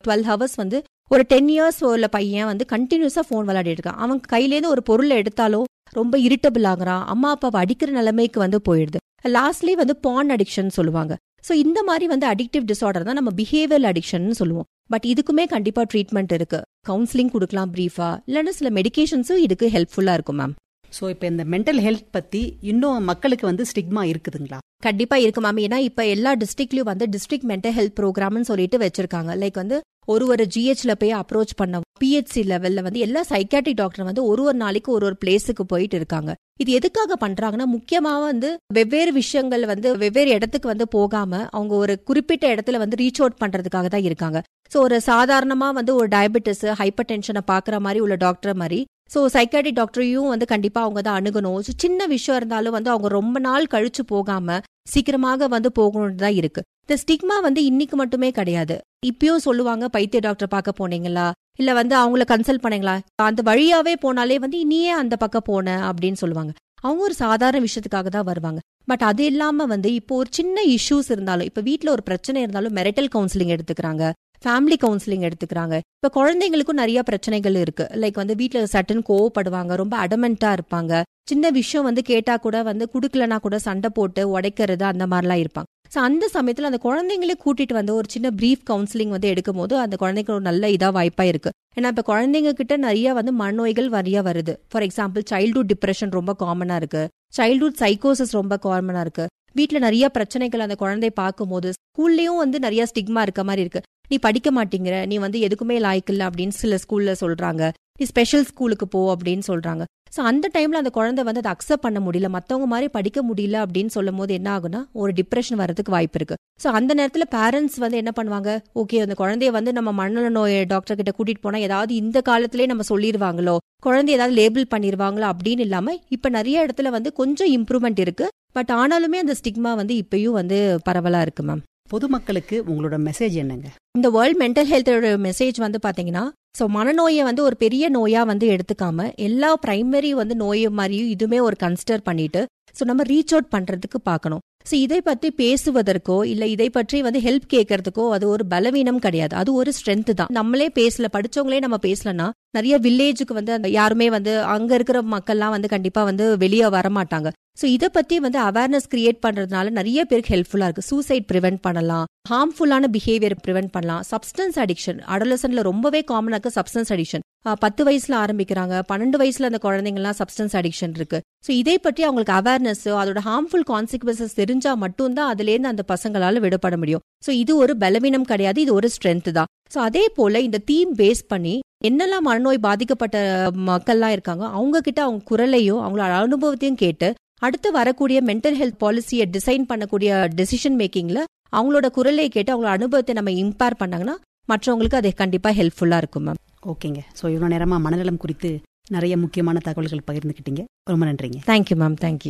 twelve hours வந்து ஒரு ten years உள்ள பையன் வந்து கண்டினியூஸா ஃபோன் விளையாடிட்டு இருக்கான் அவன் கையிலேருந்து ஒரு பொருளை எடுத்தாலோ ரொம்ப இரிட்டபிள் ஆகுறான் அம்மா அப்பாவை அடிக்கிற நிலைமைக்கு வந்து போயிடுது லாஸ்ட்லி வந்து பான் அடிக்ஷன் சொல்லுவாங்க ஸோ இந்த மாதிரி வந்து அடிக்டிவ் டிசார்டர் தான் நம்ம பிஹேவியர் அடிக்ஷன் சொல்லுவோம் பட் இதுக்குமே கண்டிப்பா ட்ரீட்மெண்ட் இருக்கு கவுன்சிலிங் கொடுக்கலாம் ப்ரீஃபா இல்லைன்னா சில மெடிகேஷன்ஸும் இதுக்கு ஹெல்ப்ஃபுல்லா இருக்கும் மேம் ஸோ இப்போ இந்த மென்டல் ஹெல்த் பத்தி இன்னும் மக்களுக்கு வந்து ஸ்டிக்மா இருக்குதுங்களா கண்டிப்பா இருக்கு மேம் ஏன்னா இப்ப எல்லா டிஸ்ட்ரிக்ட்லயும் வந்து டிஸ்ட்ரிக்ட் மென்டல் ஹெல்த் ப்ரோக்ராம்னு சொல்லிட்டு வச்சிருக்காங்க லைக் வந்து ஒரு ஒரு ஜிஹெச்ல போய் அப்ரோச் பண்ண பிஹெச்சி லெவல்ல வந்து எல்லா சைக்காட்ரிக் டாக்டர் வந்து ஒரு ஒரு நாளைக்கு ஒரு ஒரு பிளேஸுக்கு போயிட்டு இருக்காங்க இது எதுக்காக பண்றாங்கன்னா முக்கியமா வந்து வெவ்வேறு விஷயங்கள் வந்து வெவ்வேறு இடத்துக்கு வந்து போகாம அவங்க ஒரு குறிப்பிட்ட இடத்துல வந்து ரீச் அவுட் பண்றதுக்காக தான் இருக்காங்க ஸோ ஒரு சாதாரணமா வந்து ஒரு டயபெட்டிஸ் ஹைப்பர் டென்ஷனை பாக்குற மாதிரி உள்ள டாக்டர் மாதிரி ஸோ சைக்காட்ரிக் டாக்டரையும் வந்து கண்டிப்பா அவங்க தான் அணுகணும் ஸோ சின்ன விஷயம் இருந்தாலும் வந்து அவங்க ரொம்ப நாள் கழிச்சு போகாம சீக்கிரமாக வந்து போகணும்னு தான் இருக்கு இந்த ஸ்டிக்மா வந்து இன்னைக்கு மட்டுமே கிடையாது இப்பயும் சொல்லுவாங்க பைத்திய டாக்டர் பார்க்க போனீங்களா இல்ல வந்து அவங்கள கன்சல்ட் பண்ணீங்களா அந்த வழியாவே போனாலே வந்து இனியே அந்த பக்கம் போன அப்படின்னு சொல்லுவாங்க அவங்க ஒரு சாதாரண விஷயத்துக்காக தான் வருவாங்க பட் அது இல்லாம வந்து இப்போ ஒரு சின்ன இஷ்யூஸ் இருந்தாலும் இப்ப வீட்ல ஒரு பிரச்சனை இருந்தாலும் மெரிட்டல் கவுன்சிலிங் எடுத்துக்கிறாங்க ஃபேமிலி கவுன்சிலிங் எடுத்துக்கிறாங்க இப்ப குழந்தைங்களுக்கும் நிறைய பிரச்சனைகள் இருக்கு லைக் வந்து வீட்ல சட்டன் கோவப்படுவாங்க ரொம்ப அடமெண்டா இருப்பாங்க சின்ன விஷயம் வந்து கேட்டா கூட வந்து குடுக்கலனா கூட சண்டை போட்டு உடைக்கிறது அந்த மாதிரிலாம் இருப்பாங்க ஸோ அந்த சமயத்தில் அந்த குழந்தைங்களே கூட்டிட்டு வந்து ஒரு சின்ன பிரீஃப் கவுன்சிலிங் வந்து எடுக்கும் போது அந்த குழந்தைக்கு ஒரு நல்ல இதா வாய்ப்பா இருக்கு ஏன்னா இப்போ குழந்தைங்க கிட்ட நிறைய வந்து மனநோய்கள் நிறைய வருது ஃபார் எக்ஸாம்பிள் சைல்ட்ஹுட் டிப்ரெஷன் ரொம்ப காமனா இருக்கு சைல்ட்ஹுட் சைக்கோசிஸ் ரொம்ப காமனா இருக்கு வீட்ல நிறைய பிரச்சனைகள் அந்த குழந்தை பார்க்கும்போது ஸ்கூல்லயும் வந்து நிறைய ஸ்டிக்மா இருக்க மாதிரி இருக்கு நீ படிக்க மாட்டேங்கிற நீ வந்து எதுக்குமே லாய்க்கு இல்லை அப்படின்னு சில ஸ்கூல்ல சொல்றாங்க நீ ஸ்பெஷல் ஸ்கூலுக்கு போ அப்படின்னு சொல்றாங்க ஸோ அந்த டைம்ல அந்த குழந்தை வந்து அதை அக்செப்ட் பண்ண முடியல மற்றவங்க மாதிரி படிக்க முடியல அப்படின்னு சொல்லும் போது என்ன ஆகுனா ஒரு டிப்ரெஷன் வரதுக்கு வாய்ப்பு இருக்கு ஸோ அந்த நேரத்தில் பேரண்ட்ஸ் வந்து என்ன பண்ணுவாங்க ஓகே அந்த குழந்தைய வந்து நம்ம மனநல நோய் டாக்டர் கிட்ட கூட்டிட்டு போனா ஏதாவது இந்த காலத்திலே நம்ம சொல்லிடுவாங்களோ குழந்தை ஏதாவது லேபிள் பண்ணிடுவாங்களோ அப்படின்னு இல்லாம இப்ப நிறைய இடத்துல வந்து கொஞ்சம் இம்ப்ரூவ்மெண்ட் இருக்கு பட் ஆனாலுமே அந்த ஸ்டிக்மா வந்து இப்பயும் வந்து பரவலா இருக்கு மேம் பொதுமக்களுக்கு உங்களோட மெசேஜ் என்னங்க இந்த வேர்ல்ட் மென்டல் ஹெல்த்தோட மெசேஜ் வந்து பாத்தீங்கன்னா ஸோ மனநோயை வந்து ஒரு பெரிய நோயா வந்து எடுத்துக்காம எல்லா பிரைமரி வந்து நோய் மாதிரியும் இதுவுமே ஒரு கன்சிடர் பண்ணிட்டு ஸோ நம்ம ரீச் அவுட் பண்றதுக்கு பார்க்கணும் ஸோ இதை பற்றி பேசுவதற்கோ இல்லை இதை பற்றி வந்து ஹெல்ப் கேட்கறதுக்கோ அது ஒரு பலவீனம் கிடையாது அது ஒரு ஸ்ட்ரென்த் தான் நம்மளே பேசல படிச்சவங்களே நம்ம பேசலன்னா நிறைய வில்லேஜுக்கு வந்து அந்த யாருமே வந்து அங்க இருக்கிற மக்கள்லாம் வந்து கண்டிப்பா வந்து வெளியே வரமாட்டாங்க ஸோ இதை பத்தி வந்து அவேர்னஸ் கிரியேட் பண்றதுனால நிறைய பேருக்கு ஹெல்ப்ஃபுல்லா இருக்கு சூசைட் ப்ரிவென்ட் பண்ணலாம் ஹார்ம்ஃபுல்லான பிஹேவியர் ப்ரிவென்ட் பண்ணலாம் சப்ஸ்டன்ஸ் அடிக்ஷன் அடலசன்ல ரொம்பவே காமனா இருக்கு சப்ஸ்டன்ஸ் அடிக்ஷன் பத்து வயசுல ஆரம்பிக்கிறாங்க பன்னெண்டு வயசுல அந்த குழந்தைங்கலாம் சப்ஸ்டன்ஸ் அடிக்ஷன் இருக்கு ஸோ இதை பற்றி அவங்களுக்கு அவேர்னஸ் அதோட ஹார்ம்ஃபுல் கான்சிக்வன்சஸ் தெரிஞ்சா மட்டும்தான் அதுலேருந்து அந்த பசங்களால விடுபட முடியும் ஸோ இது ஒரு பலவீனம் கிடையாது இது ஒரு ஸ்ட்ரென்த் தான் ஸோ அதே போல இந்த தீம் பேஸ் பண்ணி என்னெல்லாம் மனநோய் பாதிக்கப்பட்ட மக்கள்லாம் இருக்காங்க அவங்க கிட்ட அவங்க குரலையும் அவங்களோட அனுபவத்தையும் கேட்டு அடுத்து வரக்கூடிய மென்டல் ஹெல்த் பாலிசியை டிசைன் பண்ணக்கூடிய டெசிஷன் மேக்கிங்ல அவங்களோட குரலை கேட்டு அவங்களோட அனுபவத்தை நம்ம இம்பேர் பண்ணாங்கன்னா மற்றவங்களுக்கு அது கண்டிப்பா ஹெல்ப்ஃபுல்லா இருக்கும் மேம் ஓகேங்க ஸோ இவ்வளோ நேரமா மனநலம் குறித்து நிறைய முக்கியமான தகவல்கள் பகிர்ந்துக்கிட்டீங்க ரொம்ப நன்றிங்க தேங்க்யூ மேம் தேங்க்யூ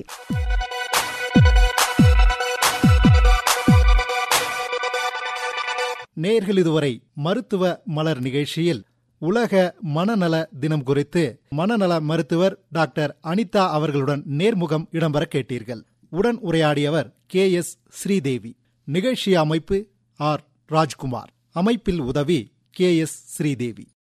நேர்கள் இதுவரை மருத்துவ மலர் நிகழ்ச்சியில் உலக மனநல தினம் குறித்து மனநல மருத்துவர் டாக்டர் அனிதா அவர்களுடன் நேர்முகம் இடம்பெற கேட்டீர்கள் உடன் உரையாடியவர் கே எஸ் ஸ்ரீதேவி நிகழ்ச்சி அமைப்பு ஆர் ராஜ்குமார் அமைப்பில் உதவி கே எஸ் ஸ்ரீதேவி